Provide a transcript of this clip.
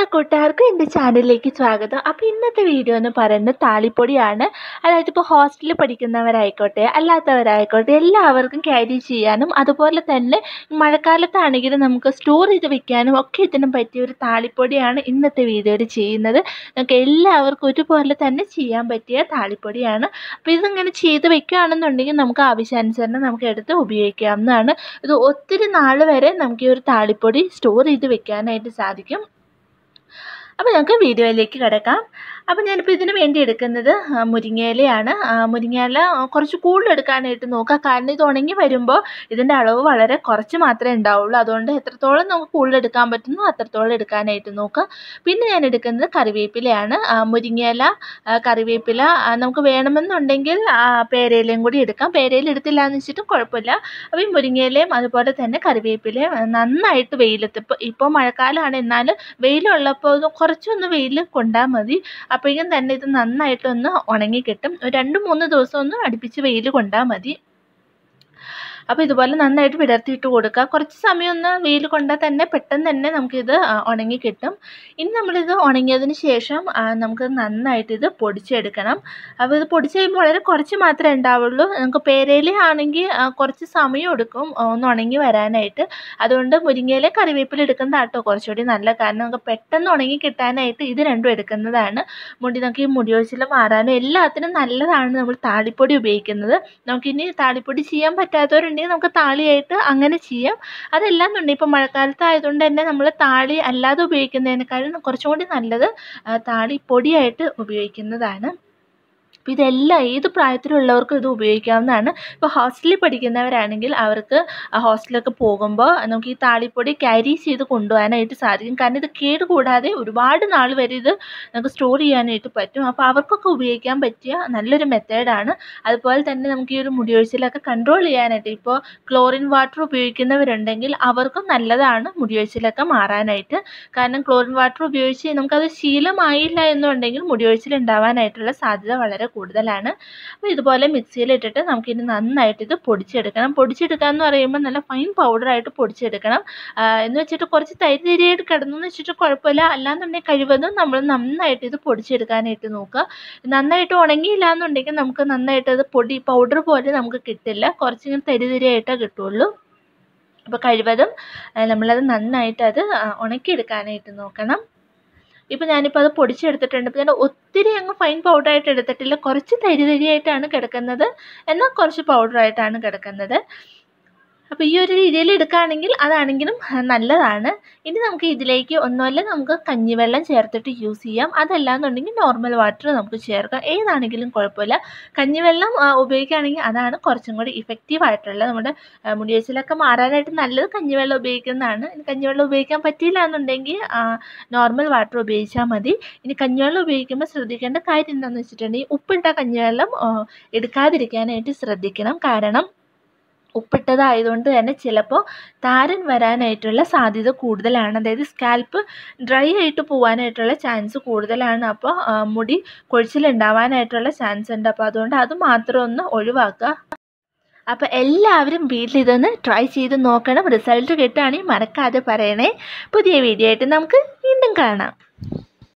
എല്ലാ കൂട്ടുകാർക്കും എൻ്റെ ചാനലിലേക്ക് സ്വാഗതം അപ്പോൾ ഇന്നത്തെ വീഡിയോ എന്ന് പറയുന്നത് താളിപ്പൊടിയാണ് അതായത് ഇപ്പോൾ ഹോസ്റ്റലിൽ പഠിക്കുന്നവരായിക്കോട്ടെ അല്ലാത്തവരായിക്കോട്ടെ എല്ലാവർക്കും ക്യാരി ചെയ്യാനും അതുപോലെ തന്നെ മഴക്കാലത്താണെങ്കിലും നമുക്ക് സ്റ്റോർ ചെയ്ത് വെക്കാനും ഒക്കെ ഇതിനും പറ്റിയ ഒരു താളിപ്പൊടിയാണ് ഇന്നത്തെ വീഡിയോയിൽ ചെയ്യുന്നത് നമുക്ക് എല്ലാവർക്കും ഒരുപോലെ തന്നെ ചെയ്യാൻ പറ്റിയ താളിപ്പൊടിയാണ് അപ്പോൾ ഇതിങ്ങനെ ചെയ്ത് വെക്കുകയാണെന്നുണ്ടെങ്കിൽ നമുക്ക് ആവശ്യാനുസരണം നമുക്ക് എടുത്ത് ഉപയോഗിക്കാവുന്നതാണ് ഇത് ഒത്തിരി നാൾ വരെ നമുക്ക് ഈ ഒരു താളിപ്പൊടി സ്റ്റോർ ചെയ്ത് വെക്കാനായിട്ട് സാധിക്കും അപ്പോൾ നമുക്ക് വീഡിയോയിലേക്ക് കിടക്കാം അപ്പോൾ ഞാനിപ്പോൾ ഇതിന് വേണ്ടി എടുക്കുന്നത് ആ, മുരിങ്ങയിലയാണ് ആ, മുരിങ്ങയില കുറച്ച് കൂടുതൽ എടുക്കാനായിട്ട് നോക്കുക കാരണം ഇത് ഉണങ്ങി വരുമ്പോൾ ഇതിൻ്റെ അളവ് വളരെ കുറച്ച് മാത്രമേ ഉണ്ടാവുള്ളൂ അതുകൊണ്ട് എത്രത്തോളം നമുക്ക് കൂടുതൽ എടുക്കാൻ പറ്റുന്നു അത്രത്തോളം എടുക്കാനായിട്ട് നോക്കുക പിന്നെ ഞാൻ എടുക്കുന്നത് കറിവേപ്പിലയാണ് ആ, മുരിങ്ങയില ആ, കറിവേപ്പില ആ, നമുക്ക് വേണമെന്നുണ്ടെങ്കിൽ ആ, പേരയിലയും കൂടി എടുക്കാം പേരയില എടുത്തില്ല എന്ന് വെച്ചിട്ടും കുഴപ്പമില്ല അപ്പോൾ ഈ മുരിങ്ങയിലയും അതുപോലെ തന്നെ കറിവേപ്പിലയും ആ, നന്നായിട്ട് വെയിലത്ത് ഇപ്പോൾ ഇപ്പോൾ മഴക്കാലമാണ് എന്നാൽ വെയിലുള്ളപ്പോൾ ഒന്ന് കുറച്ചൊന്ന് വെയിൽ കൊണ്ടാൽ മതി അപ്പോഴേക്കും തന്നെ ഇത് നന്നായിട്ടൊന്ന് ഉണങ്ങി കിട്ടും ഒരു രണ്ട് മൂന്ന് ദിവസം ഒന്ന് അടുപ്പിച്ച് വെയിൽ കൊണ്ടാൽ മതി അപ്പോൾ ഇതുപോലെ നന്നായിട്ട് വിടർത്തിയിട്ട് കൊടുക്കുക കുറച്ച് സമയം ഒന്ന് വെയിൽ കൊണ്ടാൽ തന്നെ പെട്ടെന്ന് തന്നെ നമുക്കിത് ആ, ഉണങ്ങി കിട്ടും ഇനി നമ്മളിത് ഉണങ്ങിയതിന് ശേഷം ആ, നമുക്ക് നന്നായിട്ട് ഇത് പൊടിച്ചെടുക്കണം അപ്പോൾ ഇത് പൊടിച്ച് കഴിയുമ്പോൾ വളരെ കുറച്ച് മാത്രമേ ഉണ്ടാവുള്ളൂ നമുക്ക് പേരയില ആണെങ്കിൽ ആ, കുറച്ച് സമയം എടുക്കും ആ, ഒന്ന് ഉണങ്ങി വരാനായിട്ട് അതുകൊണ്ട് മുരിങ്ങയില കറിവേപ്പില എടുക്കുന്നതാണ് കേട്ടോ കുറച്ചുകൂടി നല്ല കാരണം നമുക്ക് പെട്ടെന്ന് ഉണങ്ങി കിട്ടാനായിട്ട് ഇത് രണ്ടും എടുക്കുന്നതാണ് മുടി നമുക്ക് ഈ മുടി ഒഴിച്ചിൽ മാറാനും എല്ലാത്തിനും നല്ലതാണ് നമ്മൾ താളിപ്പൊടി ഉപയോഗിക്കുന്നത് നമുക്കിനി താളിപ്പൊടി ചെയ്യാൻ പറ്റാത്തവരുണ്ടെങ്കിൽ നമുക്ക് താളിയായിട്ട് അങ്ങനെ ചെയ്യാം അതല്ലാന്നുണ്ടെങ്കിൽ ഇപ്പോൾ മഴക്കാലത്ത് ആയതുകൊണ്ട് തന്നെ നമ്മൾ താളി അല്ലാതെ ഉപയോഗിക്കുന്നതിനേക്കാളും കുറച്ചും കൂടി നല്ലത് ആ, താളി പൊടിയായിട്ട് ഉപയോഗിക്കുന്നതാണ് അപ്പോൾ ഇതെല്ലാം ഏത് പ്രായത്തിലുള്ളവർക്കും ഇത് ഉപയോഗിക്കാവുന്നതാണ് ഇപ്പോൾ ഹോസ്റ്റലിൽ പഠിക്കുന്നവരാണെങ്കിൽ അവർക്ക് ആ ഹോസ്റ്റലിലൊക്കെ പോകുമ്പോൾ നമുക്ക് ഈ താളിപ്പൊടി ക്യാരി ചെയ്ത് കൊണ്ടുപോകാനായിട്ട് സാധിക്കും കാരണം ഇത് കേട് കൂടാതെ ഒരുപാട് നാൾ വരെ ഇത് നമുക്ക് സ്റ്റോർ ചെയ്യാനായിട്ട് പറ്റും അപ്പോൾ അവർക്കൊക്കെ ഉപയോഗിക്കാൻ പറ്റിയ നല്ലൊരു മെത്തേഡാണ് അതുപോലെ തന്നെ നമുക്ക് ഈ ഒരു മുടിയൊഴിച്ചിലൊക്കെ കൺട്രോൾ ചെയ്യാനായിട്ട് ഇപ്പോൾ ക്ലോറിൻ വാട്ടർ ഉപയോഗിക്കുന്നവരുണ്ടെങ്കിൽ അവർക്കും നല്ലതാണ് മുടിയൊഴിച്ചിലൊക്കെ മാറാനായിട്ട് കാരണം ക്ലോറിൻ വാട്ടർ ഉപയോഗിച്ച് നമുക്കത് ശീലമായില്ല എന്നുണ്ടെങ്കിൽ മുടിയൊഴിച്ചിൽ ഉണ്ടാവാനായിട്ടുള്ള സാധ്യത വളരെ കൂടുതലാണ് അപ്പോൾ ഇതുപോലെ മിക്സിയിലിട്ടിട്ട് നമുക്കിനി നന്നായിട്ട് ഇത് പൊടിച്ചെടുക്കണം പൊടിച്ചെടുക്കുക എന്ന് പറയുമ്പോൾ നല്ല ഫൈൻ പൗഡറായിട്ട് പൊടിച്ചെടുക്കണം ആ, എന്ന് വെച്ചിട്ട് കുറച്ച് തരി തരിയായിട്ട് കിടന്നു എന്ന് വെച്ചിട്ട് കുഴപ്പമില്ല അല്ലാന്നുണ്ടെങ്കിൽ കഴിവതും നമ്മൾ നന്നായിട്ട് ഇത് പൊടിച്ചെടുക്കാനായിട്ട് നോക്കുക നന്നായിട്ട് ഉണങ്ങിയില്ല എന്നുണ്ടെങ്കിൽ നമുക്ക് നന്നായിട്ട് അത് പൊടി പൗഡർ പോലെ നമുക്ക് കിട്ടില്ല കുറച്ചിങ്ങനെ തരി തരിയായിട്ടേ കിട്ടുള്ളൂ അപ്പോൾ കഴിവതും ആ, നമ്മളത് നന്നായിട്ട് അത് ആ, ഉണക്കിയെടുക്കാനായിട്ട് നോക്കണം ഇപ്പോൾ ഞാനിപ്പോൾ അത് പൊടിച്ചെടുത്തിട്ടുണ്ട് അപ്പോൾ ഞാൻ ഒത്തിരി അങ്ങ് ഫൈൻ പൗഡറായിട്ട് എടുത്തിട്ടില്ല കുറച്ച് തരി തരിയായിട്ടാണ് കിടക്കുന്നത് എന്നാൽ കുറച്ച് പൗഡറായിട്ടാണ് കിടക്കുന്നത് അപ്പോൾ ഈ ഒരു രീതിയിൽ എടുക്കുകയാണെങ്കിൽ അതാണെങ്കിലും ആ, നല്ലതാണ് ഇനി നമുക്ക് ഇതിലേക്ക് ഒന്നുമല്ല നമുക്ക് കഞ്ഞിവെള്ളം ചേർത്തിട്ട് യൂസ് ചെയ്യാം അതല്ലാന്നുണ്ടെങ്കിൽ നോർമൽ വാട്ടർ നമുക്ക് ചേർക്കാം ഏതാണെങ്കിലും കുഴപ്പമില്ല കഞ്ഞിവെള്ളം ആ, ഉപയോഗിക്കുകയാണെങ്കിൽ അതാണ് കുറച്ചും കൂടി ഇഫക്റ്റീവ് ആയിട്ടുള്ളത് നമ്മുടെ ആ, മുടിയൊഴിച്ചിലൊക്കെ മാറാനായിട്ട് നല്ലത് കഞ്ഞിവെള്ളം ഉപയോഗിക്കുന്നതാണ് ഇനി കഞ്ഞിവെള്ളം ഉപയോഗിക്കാൻ പറ്റിയില്ല എന്നുണ്ടെങ്കിൽ നോർമൽ വാട്ടർ ഉപയോഗിച്ചാൽ മതി ഇനി കഞ്ഞിവെള്ളം ഉപയോഗിക്കുമ്പോൾ ശ്രദ്ധിക്കേണ്ട കാര്യം എന്താണെന്ന് വെച്ചിട്ടുണ്ടെങ്കിൽ ഉപ്പിട്ട കഞ്ഞിവെള്ളം ആ, എടുക്കാതിരിക്കാനായിട്ട് ശ്രദ്ധിക്കണം കാരണം ഉപ്പിട്ടതായതുകൊണ്ട് തന്നെ ചിലപ്പോൾ താരൻ വരാനായിട്ടുള്ള സാധ്യത കൂടുതലാണ് അതായത് സ്കാൽപ്പ് ഡ്രൈ ആയിട്ട് പോകാനായിട്ടുള്ള ചാൻസ് കൂടുതലാണ് അപ്പോൾ ആ, മുടി കൊഴിച്ചിലുണ്ടാവാനായിട്ടുള്ള ചാൻസ് ഉണ്ട് അപ്പോൾ അതുകൊണ്ട് അത് മാത്രം ഒന്ന് ഒഴിവാക്കുക അപ്പോൾ എല്ലാവരും വീട്ടിൽ ഇതൊന്ന് ട്രൈ ചെയ്ത് നോക്കണം റിസൾട്ട് കിട്ടുകയാണെങ്കിൽ മറക്കാതെ പറയണേ പുതിയ വീഡിയോ ആയിട്ട് നമുക്ക് വീണ്ടും കാണാം